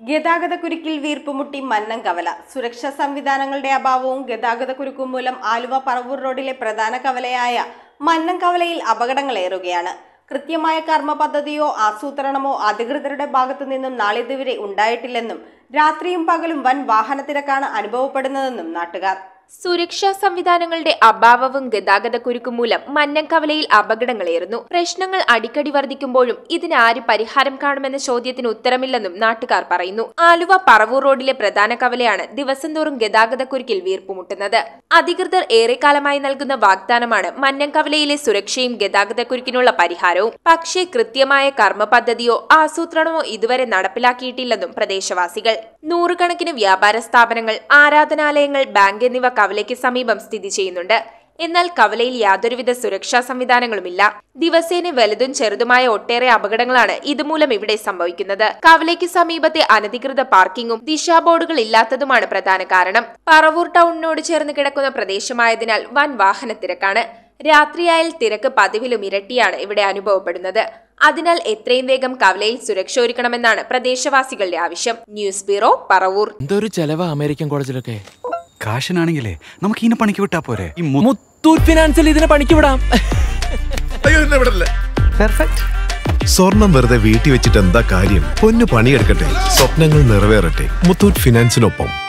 ഗതാഗതക്കുരുക്കിൽ വീർപ്പുമുട്ടി മന്നംകവല സുരക്ഷാ സംവിധാനങ്ങളുടെ അഭാവവും ഗതാഗതക്കുരുക്കും മൂലം ആലുവ പറവൂർ റോഡിലെ പ്രധാന കവലയായ മന്നംകവലയിൽ അപകടങ്ങളേറുകയാണ് കൃത്യമായ കർമ്മ പദ്ധതിയോ ആസൂത്രണമോ അധികൃതരുടെ ഭാഗത്തു നിന്നും നാളിതുവരെ ഉണ്ടായിട്ടില്ലെന്നും രാത്രിയും പകലും വൻ വാഹനത്തിരക്കാണ് അനുഭവപ്പെടുന്നതെന്നും നാട്ടുകാർ സുരക്ഷാ സംവിധാനങ്ങളുടെ അഭാവവും ഗതാഗതക്കുരുക്കും മൂലം മന്നംകവലയിൽ അപകടങ്ങളേറുന്നു പ്രശ്നങ്ങൾ അടിക്കടി വർദ്ധിക്കുമ്പോഴും ഇതിന് ആര് പരിഹാരം കാണുമെന്ന ചോദ്യത്തിന് ഉത്തരമില്ലെന്നും നാട്ടുകാർ പറയുന്നു ആലുവ പറവൂർ റോഡിലെ പ്രധാന കവലയാണ് ദിവസം തോറും ഗതാഗതക്കുരുക്കിൽ വീർപ്പുമുട്ടുന്നത് അധികൃതർ ഏറെക്കാലമായി നൽകുന്ന വാഗ്ദാനമാണ് മന്നംകവലയിലെ സുരക്ഷയും ഗതാഗതക്കുരുക്കിനുള്ള പരിഹാരവും പക്ഷേ കൃത്യമായ കർമ്മ പദ്ധതിയോ ആസൂത്രണമോ ഇതുവരെ നടപ്പിലാക്കിയിട്ടില്ലെന്നും പ്രദേശവാസികൾ നൂറുകണക്കിന് വ്യാപാര സ്ഥാപനങ്ങൾ ആരാധനാലയങ്ങൾ ബാങ്ക് എന്നിവ കവലയ്ക്ക് സമീപം സ്ഥിതി ചെയ്യുന്നുണ്ട് എന്നാൽ കവലയിൽ യാതൊരുവിധ സുരക്ഷാ സംവിധാനങ്ങളുമില്ല ദിവസേന വലുതും ചെറുതുമായ ഒട്ടേറെ അപകടങ്ങളാണ് ഇതുമൂലം ഇവിടെ സംഭവിക്കുന്നത് കവലയ്ക്ക് സമീപത്തെ അനധികൃത പാർക്കിങ്ങും ദിശാബോർഡുകൾ ഇല്ലാത്തതുമാണ് പ്രധാന കാരണം പറവൂർ ടൗണിനോട് ചേർന്ന് കിടക്കുന്ന പ്രദേശമായതിനാൽ വൻ വാഹനത്തിരക്കാണ് രാത്രിയായാൽ തിരക്ക് പതിവിലും ഇരട്ടിയാണ് ഇവിടെ അനുഭവപ്പെടുന്നത് അതിനാൽ എത്രയും വേഗം കവലയിൽ സുരക്ഷ ഒരുക്കണമെന്നാണ് പ്രദേശവാസികളുടെ ആവശ്യം ന്യൂസ് ബ്യൂറോ പറവൂർ എന്തൊരു ചെലവാ അമേരിക്കൻ കോളേജിലൊക്കെ കാശിനാണെങ്കിലേ നമുക്ക് ഇതിനെ പണിക്ക് വിട്ടാ പോരെ ഈ മു- മുത്തൂറ്റ് ഫിനാൻസിൽ ഇതിനെ പണിക്ക് വിടാം അയ്യോ എന്നെ വിടല്ലേ Perfect. സ്വർണം വെറുതെ വീട്ടി വെച്ചിട്ട് എന്താ കാര്യം പൊന്നു പണിയെടുക്കട്ടെ സ്വപ്നങ്ങൾ നിറവേറട്ടെ മുത്തൂറ്റ് ഫിനാൻസിനൊപ്പം